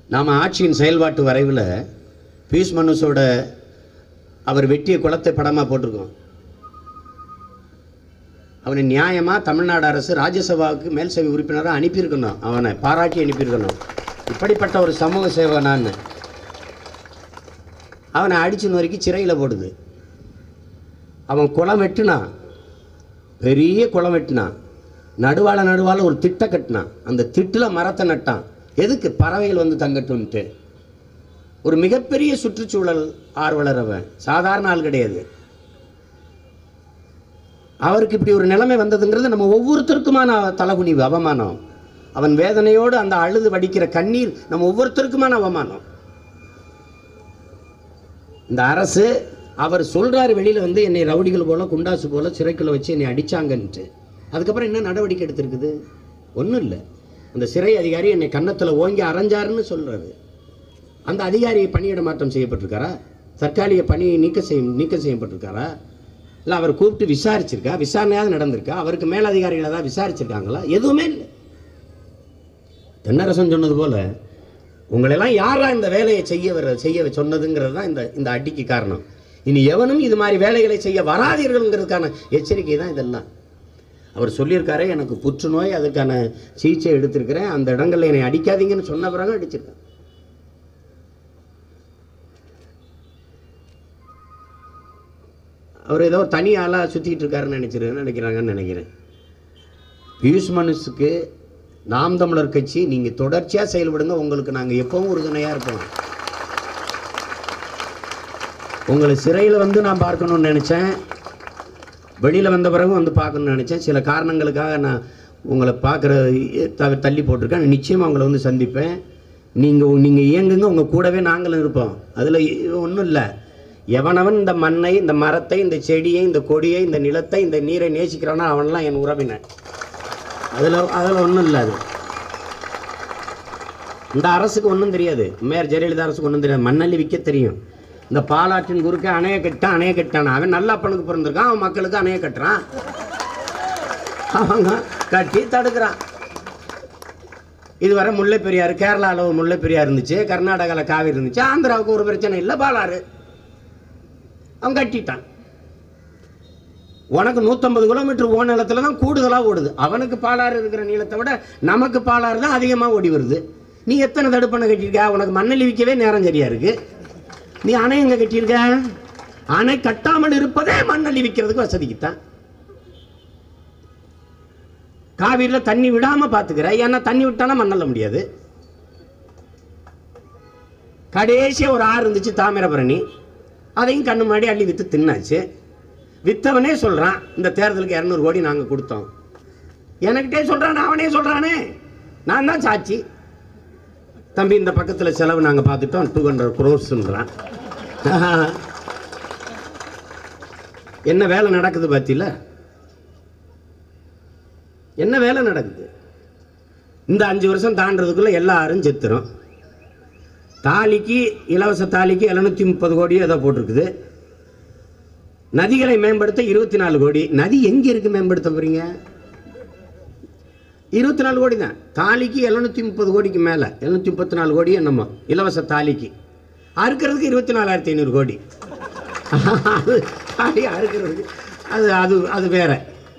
நாம் ஆட்சியின் செயல்பாட்டு வரைவில் பீஸ் மனுஷோட அவர் வெட்டிய குளத்தை படமாக போட்டிருக்கோம் அவனை நியாயமாக தமிழ்நாடு அரசு ராஜ்யசபாவுக்கு மேல் சபை உறுப்பினராக அனுப்பியிருக்கணும் அவனை பாராட்டி அனுப்பியிருக்கணும் இப்படிப்பட்ட ஒரு சமூக சேவை நான் அவனை அடிச்சு நொறுக்கி சிறையில் போடுது அவன் குளம் வெட்டினான் பெரிய குளம் வெட்டினான் நடுவால நடுவால ஒரு திட்டை கட்டினான் அந்த திட்டில் மரத்தை நட்டான் எதுக்கு பறவைகள் வந்து தங்கட்டும்ட்டு ஒரு மிகப்பெரிய சுற்றுச்சூழல் ஆர்வலர் அவன் சாதாரண ஆள் கிடையாது அவருக்கு இப்படி ஒரு நிலைமை வந்ததுங்கிறது நம்ம ஒவ்வொருத்தருக்குமான தலகுனிவு அவமானம் அவன் வேதனையோடு அந்த அழுது வடிக்கிற கண்ணீர் நம்ம ஒவ்வொருத்தருக்குமான அவமானம் இந்த அரசு அவர் சொல்றாரு வெளியில வந்து என்னை ரவுடிகள் போல குண்டாசு போல சிறைக்குள்ள வச்சு என்னை அடிச்சாங்கன்ட்டு அதுக்கப்புறம் என்ன நடவடிக்கை எடுத்திருக்குது ஒன்றும் இல்லை அந்த சிறை அதிகாரி என்னை கன்னத்துல ஓங்கி அரைஞ்சாருன்னு சொல்றாரு அந்த அதிகாரி பணியிட மாற்றம் செய்யப்பட்டிருக்காரா தற்காலிக பணி நீக்க செய்ய நீக்கம் செய்யப்பட்டிருக்காரா இல்லை அவர் கூப்பிட்டு விசாரிச்சிருக்கா விசாரணையாவது நடந்திருக்கா அவருக்கு மேலதிகாரிகள் ஏதாவது விசாரிச்சிருக்காங்களா எதுவுமே இல்லை தென்னரசன் சொன்னது போல உங்களெல்லாம் யாரா இந்த வேலையை செய்ய வர செய்ய சொன்னதுங்கிறது தான் இந்த இந்த அடிக்கு காரணம் இனி எவனும் இது மாதிரி வேலைகளை செய்ய வராதீர்கள்ங்கிறதுக்கான எச்சரிக்கை தான் இதெல்லாம் அவர் சொல்லியிருக்காரு எனக்கு புற்றுநோய் அதுக்கான சிகிச்சை எடுத்திருக்கிறேன் அந்த இடங்கள்ல என்னை அடிக்காதீங்கன்னு சொன்ன பிறகு அடிச்சிருக்கேன் அவர் ஏதோ தனி ஆளாக சுற்றிட்டு இருக்காருன்னு நினைச்சிரு நினைக்கிறாங்கன்னு நினைக்கிறேன் பியூஷ் மனுஷுக்கு நாம் தமிழர் கட்சி நீங்கள் தொடர்ச்சியாக செயல்படுங்க உங்களுக்கு நாங்கள் எப்பவும் உறுதுணையாக இருப்போம் உங்களை சிறையில் வந்து நான் பார்க்கணும்னு நினச்சேன் வெளியில் வந்த பிறகு வந்து பார்க்கணும்னு நினச்சேன் சில காரணங்களுக்காக நான் உங்களை பார்க்குற த தள்ளி போட்டிருக்கேன் நிச்சயமாக உங்களை வந்து சந்திப்பேன் நீங்கள் நீங்கள் இயங்குங்க உங்கள் கூடவே நாங்களும் இருப்போம் அதில் ஒன்றும் இல்லை எவனவன் இந்த மண்ணை இந்த மரத்தை இந்த செடியை இந்த கொடியை இந்த நிலத்தை இந்த நீரை நேசிக்கிறானோ அவன்லாம் என் உறவினன் அதில் அதில் ஒன்றும் இல்லை அது இந்த அரசுக்கு ஒன்றும் தெரியாது மேயர் ஜெயலலிதா அரசுக்கு ஒன்றும் தெரியாது மண்ணள்ளி விற்க தெரியும் இந்த பாலாற்றின் குறுக்க அணைய கட்டான் அணைய கட்டான் அவன் நல்ல அப்பனுக்கு பிறந்திருக்கான் அவன் மக்களுக்கு அணைய கட்டுறான் அவங்க கட்டி தடுக்கிறான் இதுவரை முல்லை பெரியாறு கேரளாவில் முல்லை பெரியாறு இருந்துச்சு கர்நாடகாவில் காவிரி இருந்துச்சு ஆந்திராவுக்கு ஒரு பிரச்சனை இல்லை பாலாறு அவன் கட்டிட்டான் உனக்கு நூற்றம்பது கிலோமீட்டர் ஓ நிலத்துல தான் கூடுதலாக ஓடுது அவனுக்கு பாலாறு இருக்கிற நீளத்தை விட நமக்கு பாலாறு தான் அதிகமாக ஓடி வருது நீ எத்தனை தடுப்பணை கட்டியிருக்க உனக்கு மண்ணெல்லி விற்கவே நேரம் சரியா இருக்கு நீ அணை எங்க கட்டியிருக்க அணை கட்டாமல் இருப்பதே மண்ணெல்லி விற்கிறதுக்கு வசதிக்குத்தான் காவிரியில் தண்ணி விடாம பார்த்துக்கிற ஏன்னா தண்ணி விட்டானா மண்ணல்ல முடியாது கடைசியாக ஒரு ஆறு இருந்துச்சு தாமிரபரணி அதையும் கண்ணு முன்னாடி அள்ளி விற்று தின்னாச்சு வித்தவனே சொல்கிறான் இந்த தேர்தலுக்கு இரநூறு கோடி நாங்கள் கொடுத்தோம் எனக்கிட்டே சொல்கிறான் அவனே சொல்கிறானே நான் தான் சாட்சி தம்பி இந்த பக்கத்தில் செலவு நாங்கள் பார்த்துட்டோம் டூ ஹண்ட்ரட் க்ரோர்ஸ்ன்றான் என்ன வேலை நடக்குது பார்த்தீல என்ன வேலை நடக்குது இந்த அஞ்சு வருஷம் தாண்டதுக்குள்ள எல்லாரும் செத்துரும் தாலிக்கு இலவச தாலிக்கு எழுநூத்தி முப்பது கோடி ஏதோ போட்டிருக்குது நதிகளை மேம்படுத்த இருபத்தி நாலு கோடி நதி எங்க இருக்கு மேம்படுத்த போறீங்க இருபத்தி நாலு கோடி தான் தாலிக்கு எழுநூத்தி முப்பது கோடிக்கு மேல எழுநூத்தி முப்பத்தி நாலு கோடி என்னமோ இலவச தாலிக்கு அறுக்கிறதுக்கு இருபத்தி நாலாயிரத்தி ஐநூறு கோடி அது தாலி அறுக்கிறதுக்கு அது அது அது வேற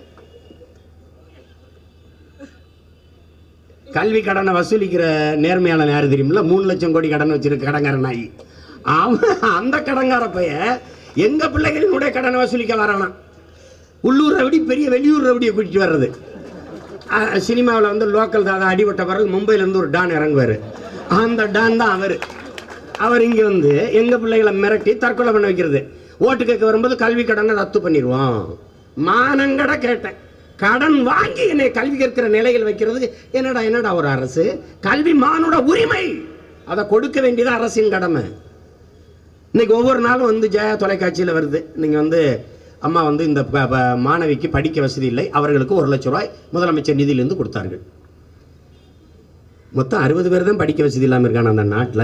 கல்வி கடனை வசூலிக்கிற நேர்மையாளன் யாரு தெரியுமில்ல மூணு லட்சம் கோடி கடன் வச்சிருக்க கடங்காரன் நாய் அவன் அந்த கடங்கார பைய எங்க பிள்ளைகளினுடைய கடனை வசூலிக்க வரானாம் உள்ளூர் ரவுடி பெரிய வெளியூர் ரவுடியை கூட்டிட்டு வர்றது சினிமாவில் வந்து லோக்கல் தாதா அடிபட்ட பிறகு மும்பையில இருந்து ஒரு டான் இறங்குவார் அந்த டான் தான் அவர் அவர் இங்கே வந்து எங்கள் பிள்ளைகளை மிரட்டி தற்கொலை பண்ண வைக்கிறது ஓட்டு கேட்க வரும்போது கல்வி கடனை ரத்து பண்ணிடுவோம் மானங்கட கேட்டேன் கடன் வாங்கி என்னை கல்வி கற்கிற நிலையில் வைக்கிறது என்னடா என்னடா ஒரு அரசு கல்வி மானுட உரிமை அதை கொடுக்க வேண்டியது அரசின் கடமை இன்னைக்கு ஒவ்வொரு நாளும் வந்து ஜெயா தொலைக்காட்சியில் வருது நீங்கள் வந்து அம்மா வந்து இந்த ப- ப- மாணவிக்கு படிக்க வசதி இல்லை அவர்களுக்கு ஒரு லட்சம் ரூபாய் முதலமைச்சர் நிதியிலிருந்து கொடுத்தார்கள் மொத்தம் அறுபது பேர் தான் படிக்க வசதி இல்லாமல் இருக்கான அந்த நாட்டில்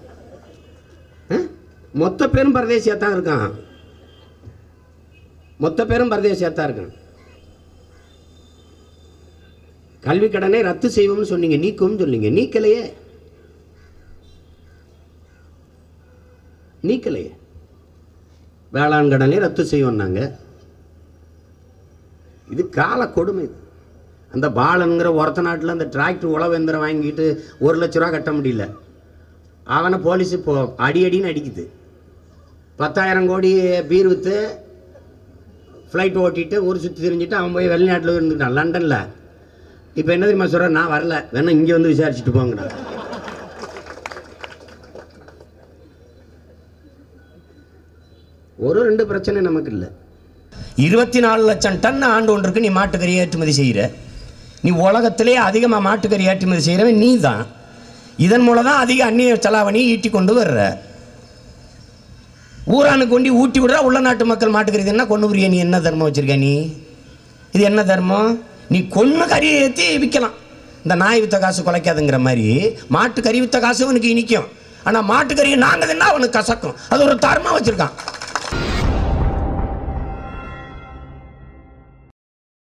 மொத்த பேரும் பரதேசியாக தான் இருக்கான் மொத்த பேரும் பரதேசியாக தான் இருக்கான் கல்வி கடனை ரத்து செய்வோம்னு சொன்னீங்க நீக்கும்னு சொன்னீங்க நீக்கலையே நீக்கலையே வேளாண் கடனை ரத்து செய்வோம்னாங்க இது கால கொடுமை இது. அந்த பாலனுங்கிற ஒருத்த நாட்டில் அந்த டிராக்டர் உழவேந்திரம் வாங்கிட்டு ஒரு லட்ச ரூபா கட்ட முடியல அவனை போலீஸ் இப்போ அடி அடின்னு அடிக்குது பத்தாயிரம் கோடி பீர் விற்று ஃப்ளைட் ஓட்டிட்டு ஊர் சுற்றி திரிஞ்சுட்டு அவன் போய் வெளிநாட்டில் இருந்துட்டான் லண்டனில் இப்போ என்ன தெரியுமா சொல்கிறேன் நான் வரல வேணா இங்கே வந்து விசாரிச்சுட்டு போங்கண்ணா ஒரு ரெண்டு பிரச்சனை நமக்கு இல்லை இருபத்தி நாலு லட்சம் டன் ஆண்டு ஒன்றுக்கு நீ மாட்டுக்கறி ஏற்றுமதி செய்கிற நீ உலகத்திலே அதிகமாக மாட்டுக்கறி ஏற்றுமதி செய்கிறவன் நீ தான் இதன் மூலம் தான் அதிக அந்நிய செலாவணி ஈட்டி கொண்டு வர்ற ஊரானுக்கு கொண்டு ஊட்டி விடுறா உள்ள நாட்டு மக்கள் மாட்டுக்கறி என்ன கொண்டு புரிய நீ என்ன தர்மம் வச்சிருக்க நீ இது என்ன தர்மம் நீ கொன்று கறியை ஏற்றி விற்கலாம் இந்த நாய் வித்த காசு குலைக்காதுங்கிற மாதிரி மாட்டு கறி வித்த காசு அவனுக்கு இனிக்கும் ஆனால் மாட்டுக்கறியை நாங்கள் தின்னா அவனுக்கு கசக்கும் அது ஒரு தர்மம் வச்சுருக்கான்